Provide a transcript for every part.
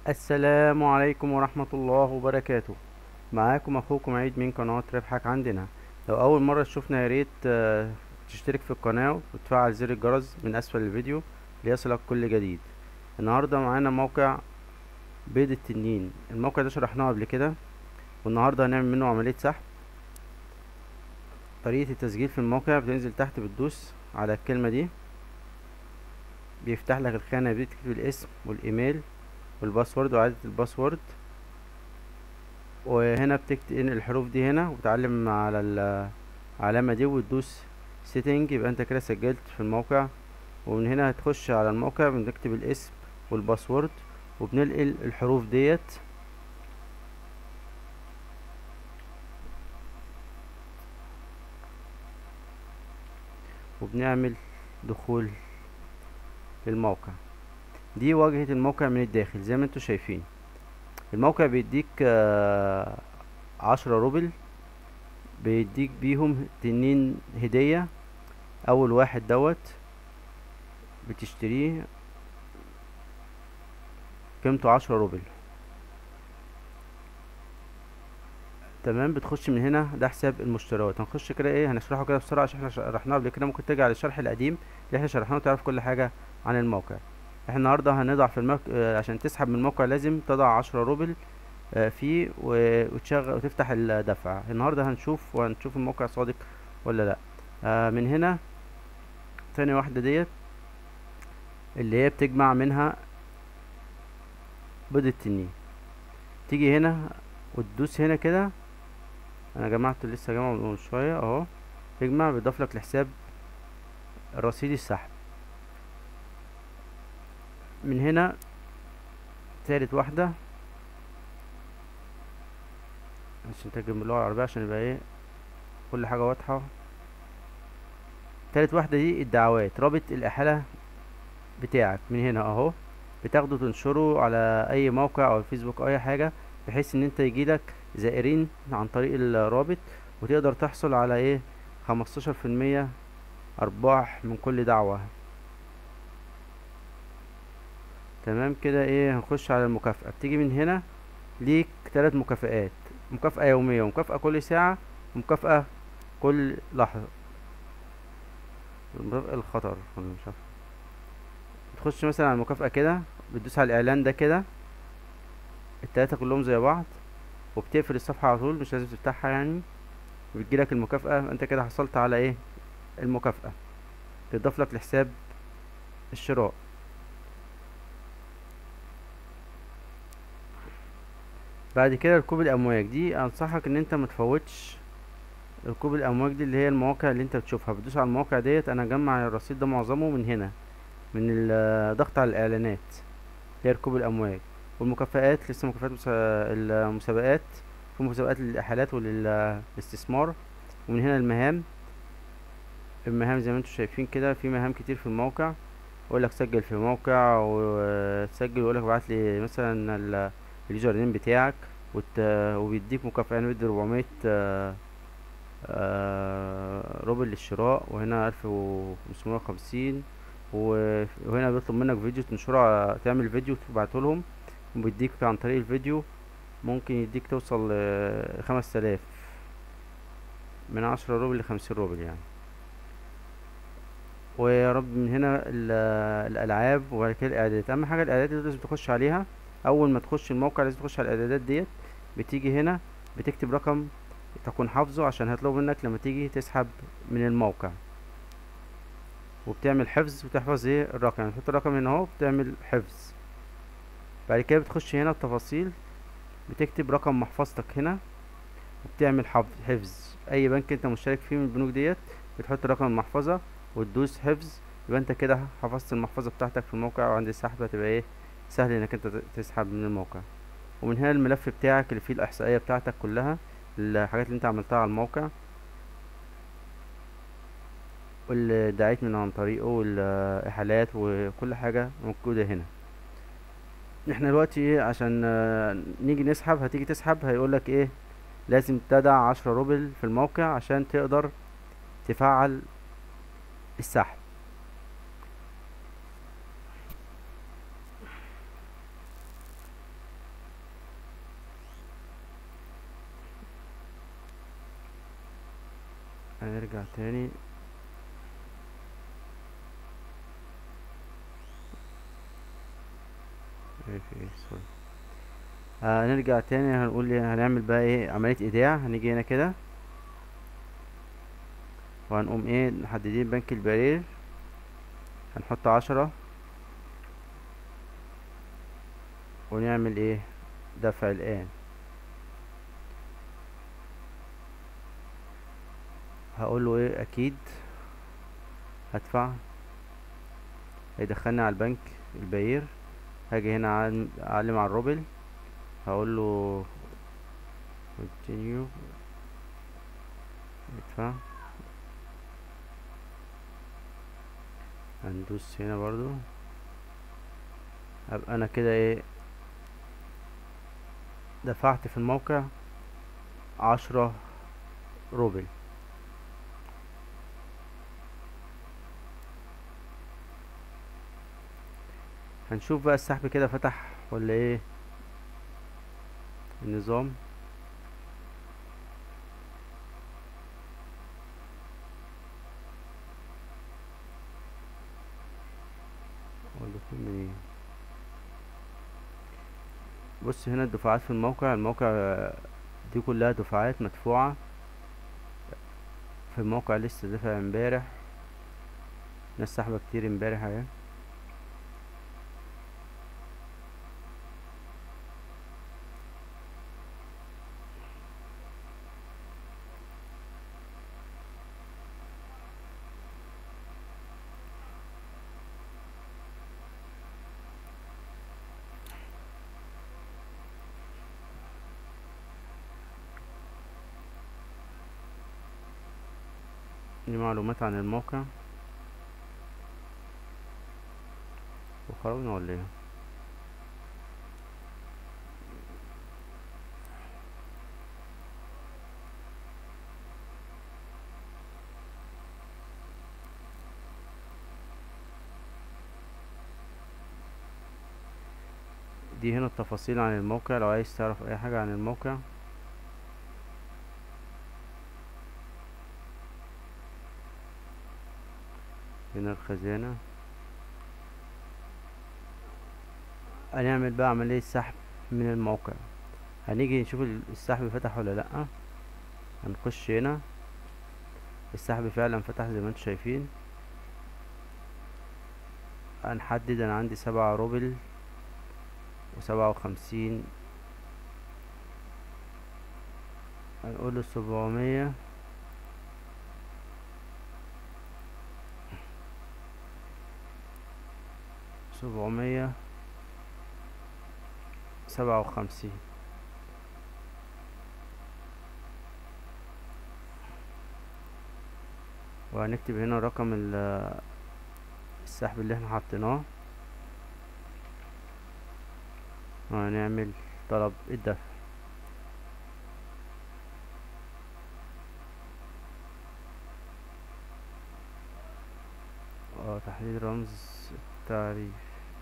السلام عليكم ورحمة الله وبركاته معاكم اخوكم عيد من قناة ربحك عندنا لو اول مرة تشوفنا يا ريت آه، تشترك في القناة وتفعل زر الجرس من اسفل الفيديو ليصلك كل جديد النهاردة معانا موقع بيض التنين الموقع ده شرحناه قبل كده والنهاردة هنعمل منه عملية سحب طريقة التسجيل في الموقع بتنزل تحت بتدوس على الكلمة دي بيفتح لك الخانة دي تكتب الاسم والايميل والباسورد وإعادة الباسورد وهنا بتكتب الحروف دي هنا وتعلم على العلامة دي وتدوس سيتنج يبقى انت كده سجلت في الموقع ومن هنا هتخش على الموقع بنكتب الاسم والباسورد وبننقل الحروف ديت وبنعمل دخول للموقع دي واجهة الموقع من الداخل زي ما انتوا شايفين الموقع بيديك آه عشرة روبل بيديك بيهم تنين هدية اول واحد دوت بتشتريه قيمته عشرة روبل تمام بتخش من هنا ده حساب المشتريات هنخش كده ايه هنشرحه كده بسرعه عشان احنا شرحناه قبل كده ممكن ترجع للشرح القديم اللي احنا شرحناه وتعرف كل حاجه عن الموقع احنا النهارده هنضع في الموقع اه عشان تسحب من الموقع لازم تضع عشرة روبل اه فيه وتشغل وتفتح الدفع النهارده هنشوف وهنشوف الموقع صادق ولا لا اه من هنا ثاني واحده ديت اللي هي بتجمع منها بيض التنين تيجي هنا وتدوس هنا كده انا جمعت لسه جمع من شويه اهو تجمع بيضاف لك لحساب رصيد السحب من هنا تالت واحدة عشان ترجم باللغة العربية عشان يبقى ايه كل حاجة واضحة تالت واحدة دي الدعوات رابط الإحالة بتاعك من هنا اهو بتاخده تنشره على اي موقع او فيسبوك او اي حاجة بحيث ان انت يجيلك زائرين عن طريق الرابط وتقدر تحصل على ايه خمستاشر في المية ارباح من كل دعوة تمام كده ايه هنخش على المكافأة بتيجي من هنا ليك ثلاث مكافآت مكافأة يومية ومكافأة كل ساعة ومكافأة كل لحظة مكافأة الخطر مش عارف تخش مثلا على المكافأة كده بتدوس على الإعلان ده كده التلاتة كلهم زي بعض وبتقفل الصفحة على طول مش لازم تفتحها يعني وبتجيلك المكافأة انت كده حصلت على ايه المكافأة تضاف لك لحساب الشراء بعد كده ركوب الامواج دي انصحك ان انت متفوتش ركوب الامواج دي اللي هي المواقع اللي انت بتشوفها بتدوس على المواقع ديت انا اجمع الرصيد ده معظمه من هنا من الضغط على الاعلانات هي ركوب الامواج والمكافآت لسه مكافآت المسابقات في مسابقات للاحالات وللاستثمار ومن هنا المهام المهام زي ما انتم شايفين كده في مهام كتير في الموقع يقول لك سجل في موقع وتسجل ويقول لك ابعت لي مثلا اليوزر نيم بتاعك وت... وبيديك مكافأة يعني بيدي 400 آه آه روبل للشراء وهنا 1550 وهنا بيطلب منك فيديو تنشره تعمل فيديو تبعته لهم وبيديك عن طريق الفيديو ممكن يديك توصل لخمس تلاف من عشرة روبل لخمسين روبل يعني ويا رب من هنا الالعاب وبعد كده الاعدادات اهم حاجه الاعدادات اللي لازم تخش عليها اول ما تخش الموقع لازم تخش على الاعدادات ديت بتيجي هنا بتكتب رقم تكون حافظه عشان هيطلبوا منك لما تيجي تسحب من الموقع وبتعمل حفظ وتحفظ ايه الرقم يعني تحط الرقم هنا اهو بتعمل حفظ بعد كده بتخش هنا التفاصيل بتكتب رقم محفظتك هنا وبتعمل حفظ اي بنك انت مشترك فيه من البنوك ديت بتحط رقم المحفظة وتدوس حفظ يبقى انت كده حفظت المحفظة بتاعتك في الموقع وعند السحب هتبقى ايه سهل انك انت تسحب من الموقع ومن هنا الملف بتاعك اللي فيه الاحصائية بتاعتك كلها الحاجات اللي انت عملتها على الموقع واللي دعيت من عن طريقه والاحالات وكل حاجة موجودة هنا احنا دلوقتي ايه عشان نيجي نسحب هتيجي تسحب هيقولك ايه لازم تدع عشرة روبل في الموقع عشان تقدر تفعل السحب هنرجع تاني ايه في ايه سوري هنرجع تاني هنقول إيه، هنعمل بقى ايه عملية ايداع هنيجي هنا كده وهنقوم ايه محددين بنك البرير هنحط عشرة ونعمل ايه دفع الان هقول له ايه اكيد هدفع هيدخلني على البنك البير هاجي هنا أعلم- اعلم على الروبل هقول له continue ادفع هندوس هنا برضو ابقى انا كده ايه دفعت في الموقع عشرة روبل هنشوف بقى السحب كده فتح ولا ايه النظام هو الدخول منين بص هنا الدفعات في الموقع الموقع آه، دي كلها دفعات مدفوعة في الموقع لسه دافع امبارح ناس سحبة كتير امبارح اهي دي معلومات عن الموقع وخرجنا ولا ايه دي هنا التفاصيل عن الموقع لو عايز تعرف اي حاجة عن الموقع هنا الخزانة هنعمل بقى عملية سحب من الموقع هنيجي نشوف ال- السحب فتح ولا لأ هنخش هنا السحب فعلا فتح زي ما انتم شايفين هنحدد انا عندي سبعة روبل وسبعة وخمسين هنقوله سبعمية سبعمية سبعة وخمسين وهنكتب هنا رقم ال- السحب اللي احنا حطيناه وهنعمل طلب الدفع اه تحديد رمز التعريف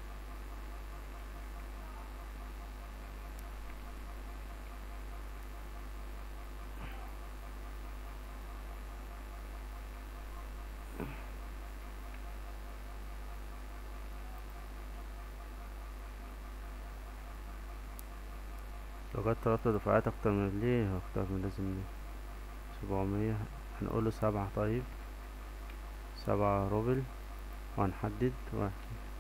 لغاية تلاتة دفعات اكتر من ليه اكتر من لازم ليه سبعمية هنقوله سبعة طيب سبعة روبل وهنحدد واحد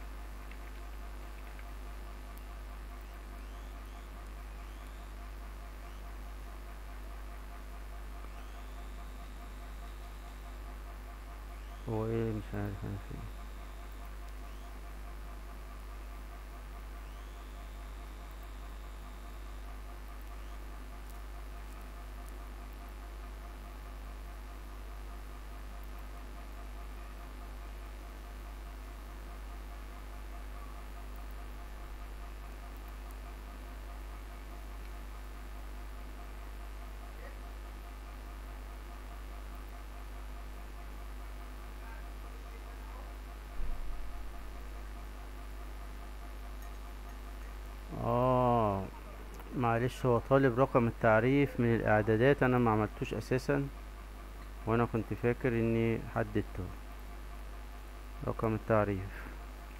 هو ايه مش عارف انا فين اه معلش هو طالب رقم التعريف من الاعدادات انا ما عملتوش اساسا وانا كنت فاكر اني حددته رقم التعريف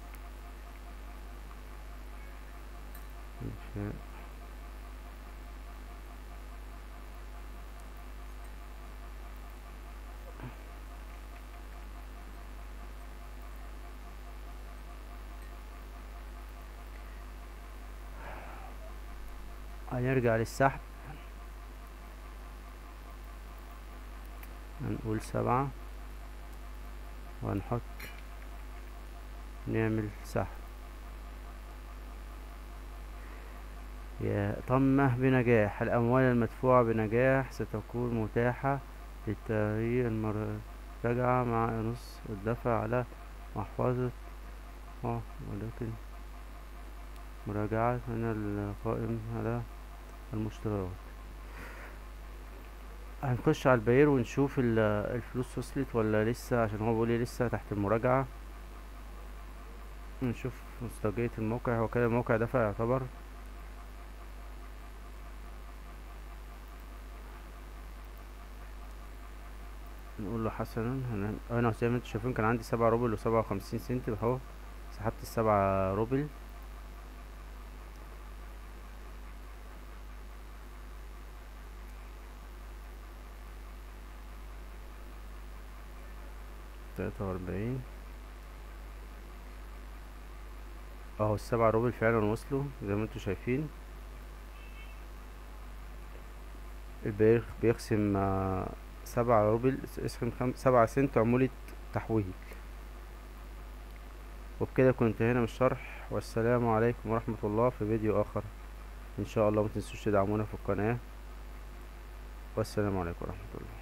إنشاء هنرجع للسحب هنقول سبعة وهنحط نعمل سحب يا طمه بنجاح الأموال المدفوعة بنجاح ستكون متاحة للتغيير المرتجعة مع نص الدفع على محفظة اه ولكن مراجعة من القائم على المشتريات هنخش على البير ونشوف ال- الفلوس وصلت ولا لسه عشان هو بيقول لي لسه تحت المراجعة نشوف مصداقية الموقع هو كده الموقع دفع يعتبر نقول له حسنا هن- انا زي ما انتوا شايفين كان عندي سبعة روبل وسبعة وخمسين سنت اهو سحبت السبعة روبل تلاتة وأربعين اهو السبعة روبل فعلا وصلوا زي ما انتوا شايفين البيخ بيقسم آه، سبعة روبل اسم خم... سبعة سنت عمولة تحويل وبكده كنت هنا من الشرح والسلام عليكم ورحمة الله في فيديو آخر إن شاء الله متنسوش تدعمونا في القناة والسلام عليكم ورحمة الله